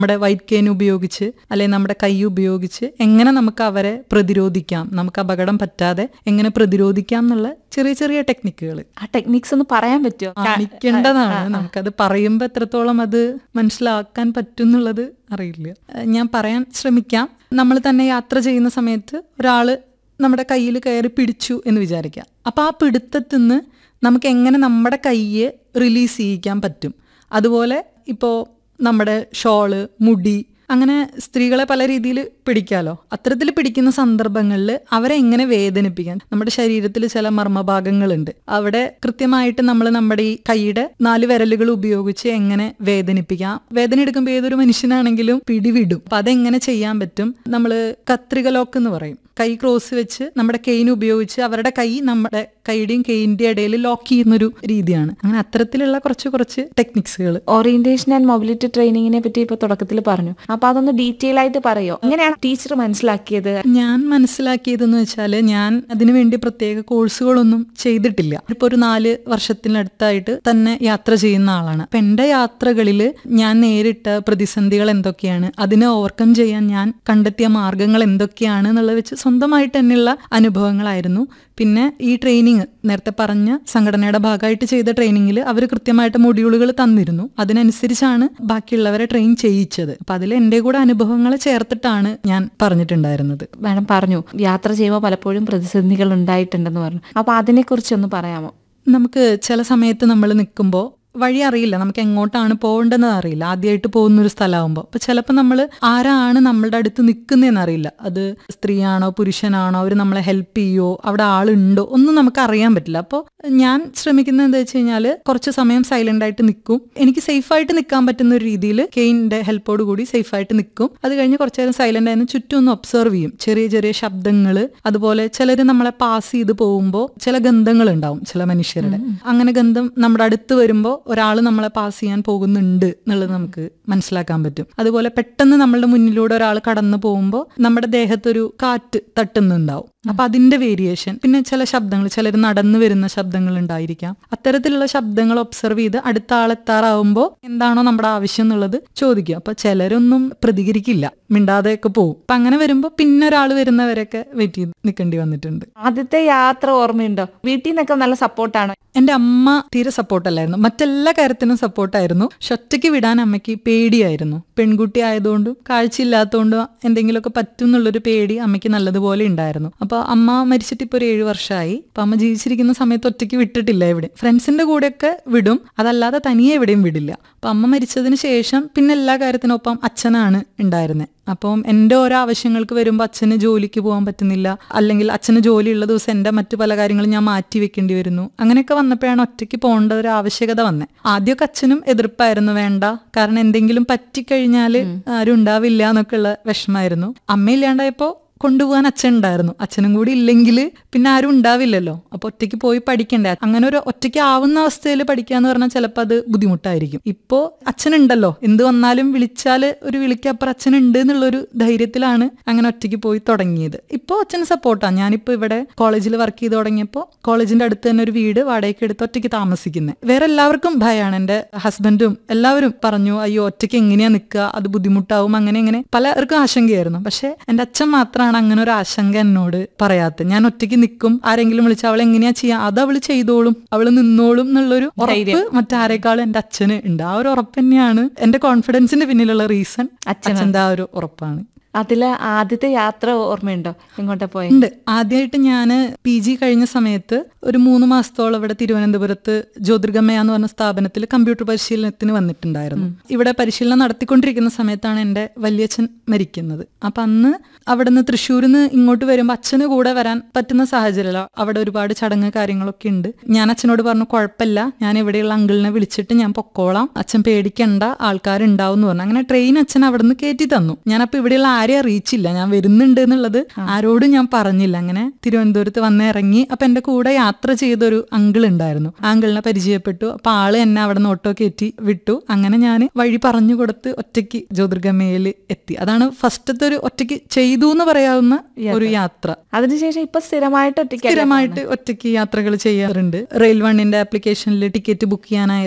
നമ്മുടെ white cane ഉപയോഗിച്ച് അല്ലെങ്കിൽ നമ്മുടെ കൈ ഉപയോഗിച്ച് എങ്ങനെ നമുക്ക് അവരെ പ്രതിരോധിക്കാം നമുക്ക് അപകടം പറ്റാതെ എങ്ങനെ പ്രതിരോധിക്കാം എന്നുള്ള ചെറിയ ചെറിയ ടെക്നിക്കുകൾ ആ ടെക്നിക്സ് ഒന്ന് പറയാൻ പറ്റുമോ കാണിക്കേണ്ടതാണ് നമുക്കത് പറയുമ്പോൾ എത്രത്തോളം അത് മനസ്സിലാക്കാൻ പറ്റും എന്നുള്ളത് അറിയില്ല ഏഹ് ഞാൻ പറയാൻ ശ്രമിക്കാം നമ്മൾ തന്നെ യാത്ര ചെയ്യുന്ന സമയത്ത് ഒരാള് നമ്മുടെ കയ്യിൽ കയറി പിടിച്ചു എന്ന് വിചാരിക്കാം അപ്പോൾ ആ പിടുത്തത്തിൽ നിന്ന് നമുക്ക് എങ്ങനെ നമ്മുടെ കയ്യെ റിലീസ് ചെയ്യിക്കാൻ പറ്റും അതുപോലെ ഇപ്പോൾ നമ്മുടെ ഷോള് മുടി അങ്ങനെ സ്ത്രീകളെ പല രീതിയിൽ പിടിക്കാലോ അത്തരത്തിൽ പിടിക്കുന്ന സന്ദർഭങ്ങളിൽ അവരെ എങ്ങനെ വേദനിപ്പിക്കാൻ നമ്മുടെ ശരീരത്തിൽ ചില മർമ്മഭാഗങ്ങളുണ്ട് അവിടെ കൃത്യമായിട്ട് നമ്മൾ നമ്മുടെ ഈ കൈയുടെ നാല് വിരലുകൾ ഉപയോഗിച്ച് എങ്ങനെ വേദനിപ്പിക്കാം വേദന എടുക്കുമ്പോൾ ഏതൊരു മനുഷ്യനാണെങ്കിലും പിടിവിടും അപ്പൊ അതെങ്ങനെ ചെയ്യാൻ പറ്റും നമ്മൾ കത്രിക ലോക്ക് എന്ന് പറയും കൈ ക്രോസ് വെച്ച് നമ്മുടെ കെയിൻ ഉപയോഗിച്ച് അവരുടെ കൈ നമ്മുടെ കൈയുടെയും കെയിൻ്റെ ഇടയിൽ ലോക്ക് ചെയ്യുന്നൊരു രീതിയാണ് അങ്ങനെ അത്തരത്തിലുള്ള കുറച്ച് കുറച്ച് ടെക്നിക്സുകൾ ഓറിയന്റേഷൻ ആൻഡ് മൊബിലിറ്റി ട്രെയിനിങ്ങിനെ പറ്റി ഇപ്പൊ തുടക്കത്തിൽ പറഞ്ഞു അപ്പൊ അതൊന്ന് ഡീറ്റെയിൽ ആയിട്ട് പറയോ എങ്ങനെയാണ് ടീച്ചർ മനസ്സിലാക്കിയത് ഞാൻ മനസ്സിലാക്കിയതെന്ന് വെച്ചാൽ ഞാൻ അതിനു വേണ്ടി പ്രത്യേക കോഴ്സുകളൊന്നും ചെയ്തിട്ടില്ല ഇപ്പൊ ഒരു നാല് വർഷത്തിനടുത്തായിട്ട് തന്നെ യാത്ര ചെയ്യുന്ന ആളാണ് അപ്പൊ എന്റെ യാത്രകളിൽ ഞാൻ നേരിട്ട പ്രതിസന്ധികൾ എന്തൊക്കെയാണ് അതിനെ ഓവർകം ചെയ്യാൻ ഞാൻ കണ്ടെത്തിയ മാർഗങ്ങൾ എന്തൊക്കെയാണ് എന്നുള്ളത് വെച്ച് സ്വന്തമായിട്ട് തന്നെയുള്ള അനുഭവങ്ങളായിരുന്നു പിന്നെ ഈ ട്രെയിനിങ് നേരത്തെ പറഞ്ഞ സംഘടനയുടെ ഭാഗമായിട്ട് ചെയ്ത ട്രെയിനിങ്ങിൽ അവർ കൃത്യമായിട്ട് മൊഡ്യൂളുകൾ തന്നിരുന്നു അതിനനുസരിച്ചാണ് ബാക്കിയുള്ളവരെ ട്രെയിൻ ചെയ്യിച്ചത് അപ്പൊ അതിൽ എൻ്റെ കൂടെ അനുഭവങ്ങൾ ചേർത്തിട്ടാണ് ഞാൻ പറഞ്ഞിട്ടുണ്ടായിരുന്നത് മാഡം പറഞ്ഞു യാത്ര ചെയ്യുമ്പോൾ പലപ്പോഴും പ്രതിസന്ധികൾ ഉണ്ടായിട്ടുണ്ടെന്ന് പറഞ്ഞു അപ്പൊ അതിനെ കുറിച്ച് ഒന്ന് പറയാമോ നമുക്ക് ചില സമയത്ത് നമ്മൾ നിൽക്കുമ്പോൾ വഴി അറിയില്ല നമുക്ക് എങ്ങോട്ടാണ് പോകേണ്ടതെന്ന് അറിയില്ല ആദ്യമായിട്ട് പോകുന്ന ഒരു സ്ഥലമാകുമ്പോൾ അപ്പൊ ചിലപ്പോൾ നമ്മൾ ആരാണ് നമ്മളുടെ അടുത്ത് നിൽക്കുന്നതെന്ന് അറിയില്ല അത് സ്ത്രീയാണോ പുരുഷനാണോ അവർ നമ്മളെ ഹെൽപ്പ് ചെയ്യോ അവിടെ ആളുണ്ടോ ഒന്നും നമുക്ക് അറിയാൻ പറ്റില്ല അപ്പോൾ ഞാൻ ശ്രമിക്കുന്നത് എന്താ വെച്ച് കഴിഞ്ഞാൽ കുറച്ച് സമയം സൈലന്റ് ആയിട്ട് നിൽക്കും എനിക്ക് സേഫ് ആയിട്ട് നിൽക്കാൻ പറ്റുന്ന ഒരു രീതിയിൽ കെയിൻ്റെ ഹെൽപ്പോട് കൂടി സേഫ് ആയിട്ട് നിൽക്കും അത് കഴിഞ്ഞ് കുറച്ച് നേരം സൈലന്റ് ആയിരുന്നു ചുറ്റും ഒന്ന് ഒബ്സർവ് ചെയ്യും ചെറിയ ചെറിയ ശബ്ദങ്ങൾ അതുപോലെ ചിലർ നമ്മളെ പാസ് ചെയ്ത് പോകുമ്പോൾ ചില ഗന്ധങ്ങൾ ഉണ്ടാവും ചില മനുഷ്യരുടെ അങ്ങനെ ഗന്ധം നമ്മുടെ അടുത്ത് വരുമ്പോൾ ഒരാൾ നമ്മളെ പാസ് ചെയ്യാൻ പോകുന്നുണ്ട് എന്നുള്ളത് നമുക്ക് മനസ്സിലാക്കാൻ പറ്റും അതുപോലെ പെട്ടെന്ന് നമ്മളുടെ മുന്നിലൂടെ ഒരാൾ കടന്നു പോകുമ്പോൾ നമ്മുടെ ദേഹത്തൊരു കാറ്റ് തട്ടുന്നുണ്ടാവും അപ്പൊ അതിന്റെ വേരിയേഷൻ പിന്നെ ചില ശബ്ദങ്ങൾ ചിലർ നടന്നു വരുന്ന ശബ്ദങ്ങൾ ഉണ്ടായിരിക്കാം അത്തരത്തിലുള്ള ശബ്ദങ്ങൾ ഒബ്സർവ് ചെയ്ത് അടുത്ത ആളെത്താറാവുമ്പോൾ എന്താണോ നമ്മുടെ ആവശ്യം എന്നുള്ളത് ചോദിക്കും അപ്പൊ ചിലരൊന്നും പ്രതികരിക്കില്ല മിണ്ടാതെയൊക്കെ പോകും അപ്പൊ അങ്ങനെ വരുമ്പോൾ പിന്നെ ഒരാൾ വരുന്നവരൊക്കെ വെയിറ്റ് ചെയ്ത് നിൽക്കേണ്ടി വന്നിട്ടുണ്ട് ആദ്യത്തെ യാത്ര ഓർമ്മയുണ്ടോ വീട്ടിൽ നിന്നൊക്കെ നല്ല സപ്പോർട്ടാണോ എന്റെ അമ്മ തീരെ സപ്പോർട്ടല്ലായിരുന്നു മറ്റെല്ലാ കാര്യത്തിനും സപ്പോർട്ടായിരുന്നു പക്ഷെ ഒറ്റയ്ക്ക് വിടാൻ അമ്മയ്ക്ക് പേടിയായിരുന്നു പെൺകുട്ടി ആയതുകൊണ്ടും കാഴ്ചയില്ലാത്തതുകൊണ്ടും എന്തെങ്കിലുമൊക്കെ പറ്റും എന്നുള്ളൊരു പേടി അമ്മയ്ക്ക് നല്ലതുപോലെ ഉണ്ടായിരുന്നു അപ്പൊ അമ്മ മരിച്ചിട്ട് ഇപ്പോൾ ഒരു ഏഴു വർഷമായി അപ്പൊ അമ്മ ജീവിച്ചിരിക്കുന്ന സമയത്ത് ഒറ്റയ്ക്ക് വിട്ടിട്ടില്ല എവിടെ ഫ്രണ്ട്സിന്റെ കൂടെയൊക്കെ വിടും അതല്ലാതെ തനിയെ എവിടെയും വിടില്ല അപ്പൊ അമ്മ മരിച്ചതിന് ശേഷം പിന്നെ എല്ലാ കാര്യത്തിനൊപ്പം അച്ഛനാണ് ഉണ്ടായിരുന്നത് അപ്പം എൻ്റെ ഓരോ ആവശ്യങ്ങൾക്ക് വരുമ്പോൾ അച്ഛന് ജോലിക്ക് പോകാൻ പറ്റുന്നില്ല അല്ലെങ്കിൽ അച്ഛന് ജോലിയുള്ള ദിവസം എൻ്റെ മറ്റു പല കാര്യങ്ങളും ഞാൻ മാറ്റി വെക്കേണ്ടി വരുന്നു അങ്ങനെയൊക്കെ വന്നപ്പോഴാണ് ഒറ്റയ്ക്ക് പോകേണ്ട ഒരു ആവശ്യകത വന്നത് ആദ്യമൊക്കെ അച്ഛനും എതിർപ്പായിരുന്നു വേണ്ട കാരണം എന്തെങ്കിലും പറ്റിക്കഴിഞ്ഞാൽ ആരും ഉണ്ടാവില്ല എന്നൊക്കെ ഉള്ള വിഷമായിരുന്നു അമ്മയില്ലാണ്ടായപ്പോ കൊണ്ടുപോകാൻ അച്ഛൻ ഉണ്ടായിരുന്നു അച്ഛനും കൂടി ഇല്ലെങ്കിൽ പിന്നെ ആരും ഉണ്ടാവില്ലല്ലോ അപ്പൊ ഒറ്റയ്ക്ക് പോയി പഠിക്കണ്ടേ അങ്ങനെ ഒരു ഒറ്റയ്ക്ക് ആവുന്ന അവസ്ഥയിൽ പഠിക്കാന്ന് പറഞ്ഞാൽ ചിലപ്പോൾ അത് ബുദ്ധിമുട്ടായിരിക്കും ഇപ്പോ അച്ഛനുണ്ടല്ലോ എന്ത് വന്നാലും വിളിച്ചാൽ ഒരു വിളിക്കപ്പുറം അച്ഛനുണ്ട് എന്നുള്ളൊരു ധൈര്യത്തിലാണ് അങ്ങനെ ഒറ്റയ്ക്ക് പോയി തുടങ്ങിയത് ഇപ്പോൾ അച്ഛന് സപ്പോർട്ടാണ് ഞാനിപ്പോൾ ഇവിടെ കോളേജിൽ വർക്ക് ചെയ്ത് തുടങ്ങിയപ്പോൾ കോളേജിന്റെ അടുത്ത് തന്നെ ഒരു വീട് വാടകയ്ക്ക് എടുത്ത് ഒറ്റയ്ക്ക് താമസിക്കുന്നത് വേറെ എല്ലാവർക്കും ഭയമാണ് എൻ്റെ ഹസ്ബൻഡും എല്ലാവരും പറഞ്ഞു അയ്യോ ഒറ്റയ്ക്ക് എങ്ങനെയാ നിൽക്കുക അത് ബുദ്ധിമുട്ടാവും അങ്ങനെ ഇങ്ങനെ പലർക്കും ആശങ്കയായിരുന്നു പക്ഷെ എൻ്റെ അച്ഛൻ മാത്രമാണ് അങ്ങനെ ഒരു ആശങ്ക എന്നോട് പറയാത്തത് ഞാൻ ഒറ്റയ്ക്ക് നിൽക്കും ആരെങ്കിലും വിളിച്ചാൽ അവൾ എങ്ങനെയാ ചെയ്യാ അത് അവള് ചെയ്തോളും അവള് നിന്നോളും എന്നുള്ളൊരു ഉറപ്പ് മറ്റാരേക്കാളും എൻ്റെ അച്ഛന് ഉണ്ട് ആ ഒരു ഉറപ്പ് തന്നെയാണ് എൻ്റെ കോൺഫിഡൻസിന്റെ പിന്നിലുള്ള റീസൺ അച്ഛൻ്റെ ആ ഒരു ഉറപ്പാണ് അതില് ആദ്യത്തെ യാത്ര ഓർമ്മയുണ്ടോ എങ്ങോട്ടാ പോയി ഉണ്ട് ആദ്യമായിട്ട് ഞാൻ പി ജി കഴിഞ്ഞ സമയത്ത് ഒരു മൂന്ന് മാസത്തോളം ഇവിടെ തിരുവനന്തപുരത്ത് ജ്യോതിർഗമയ എന്ന് പറഞ്ഞ സ്ഥാപനത്തിൽ കമ്പ്യൂട്ടർ പരിശീലനത്തിന് വന്നിട്ടുണ്ടായിരുന്നു ഇവിടെ പരിശീലനം നടത്തിക്കൊണ്ടിരിക്കുന്ന സമയത്താണ് എൻ്റെ വലിയച്ഛൻ മരിക്കുന്നത് അപ്പൊ അന്ന് അവിടെ നിന്ന് തൃശ്ശൂരിൽ നിന്ന് ഇങ്ങോട്ട് വരുമ്പോൾ അച്ഛന് കൂടെ വരാൻ പറ്റുന്ന സാഹചര്യമല്ല അവിടെ ഒരുപാട് ചടങ്ങ് കാര്യങ്ങളൊക്കെ ഉണ്ട് ഞാൻ അച്ഛനോട് പറഞ്ഞു കുഴപ്പമില്ല ഞാൻ ഇവിടെയുള്ള അങ്കിളിനെ വിളിച്ചിട്ട് ഞാൻ പൊക്കോളാം അച്ഛൻ പേടിക്കണ്ട ആൾക്കാരുണ്ടാവും എന്ന് പറഞ്ഞു അങ്ങനെ ട്രെയിൻ അച്ഛൻ അവിടെ നിന്ന് കയറ്റി തന്നു ഞാനപ്പോ ഇവിടെയുള്ള ആരെയും അറിയിച്ചില്ല ഞാൻ വരുന്നുണ്ട് എന്നുള്ളത് ആരോടും ഞാൻ പറഞ്ഞില്ല അങ്ങനെ തിരുവനന്തപുരത്ത് വന്ന് ഇറങ്ങി അപ്പൊ എന്റെ കൂടെ യാത്ര ചെയ്തൊരു അങ്കിൾ ഉണ്ടായിരുന്നു ആ അങ്കിളിനെ പരിചയപ്പെട്ടു അപ്പൊ ആള് എന്നെ അവിടെ നിന്ന് ഓട്ടോ കയറ്റി വിട്ടു അങ്ങനെ ഞാൻ വഴി പറഞ്ഞു കൊടുത്ത് ഒറ്റയ്ക്ക് ജ്യോതിർഗമയിൽ എത്തി അതാണ് ഫസ്റ്റത്തെ ഒരു ഒറ്റയ്ക്ക് ചെയ്തു എന്ന് പറയാവുന്ന ഒരു യാത്ര അതിനുശേഷം ഇപ്പൊ സ്ഥിരമായിട്ട് ഒറ്റയ്ക്ക് സ്ഥിരമായിട്ട് ഒറ്റയ്ക്ക് യാത്രകൾ ചെയ്യാറുണ്ട് റെയിൽ വണ്ണിന്റെ ആപ്ലിക്കേഷനിൽ ടിക്കറ്റ് ബുക്ക് ചെയ്യാനായാലും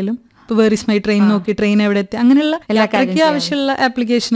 ഇപ്പൊ വേർ ഇസ് മൈ ട്രെയിൻ നോക്കി ട്രെയിൻ എവിടെ എത്തി അങ്ങനെയുള്ള എല്ലാ യാത്രയ്ക്ക് ആവശ്യമുള്ള ആപ്ലിക്കേഷൻ